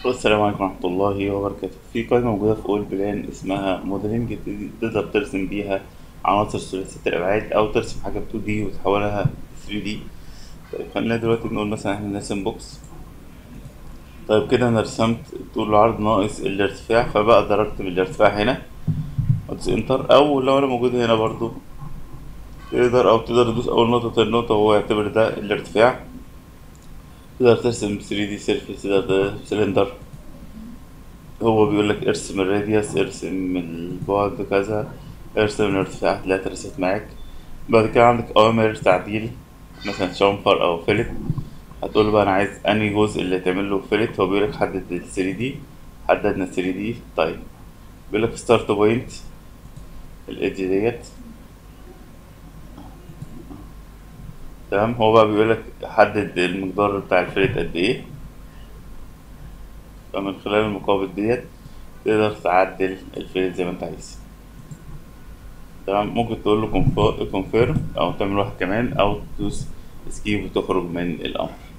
السلام عليكم ورحمة الله وبركاته في قائمة موجودة في أول بلان اسمها موديلنج تقدر ترسم بيها عناصر ثلاثية الأبعاد أو ترسم حاجة 2 دي وتحولها 3 دي طيب خلينا دلوقتي نقول مثلا احنا نرسم بوكس طيب كده أنا رسمت طول العرض ناقص الارتفاع فبقدر أكتب الارتفاع هنا وأدوس انتر أو لو أنا موجود هنا برضو تقدر أو تقدر تدوس أول نقطة تاني نقطة وهو يعتبر ده الارتفاع تقدر ترسم 3D سيرفيس تقدر ترسم سلندر هو بيقول لك ارسم الراديوس ارسم البعد كذا ارسم الارتفاع هتلاقيها اترست معاك بعد كده عندك أوامر تعديل مثلا شامفر أو فيلت هتقول له بقى أنا عايز أنهي جزء اللي تعمل له فيلت هو بيقول لك حدد ال 3D حددنا 3D طيب بيقول لك ستارت بوينت الإيدج ديت تمام هو بقى بيقول لك حدد المقدار بتاع الفيلت قد إيه فمن خلال المقابل ديت تقدر تعدل الفيلت زي ما انت عايز تمام ممكن تقول له كونفيرم او تعمل واحد كمان او تدوس اسكيب وتخرج من الامر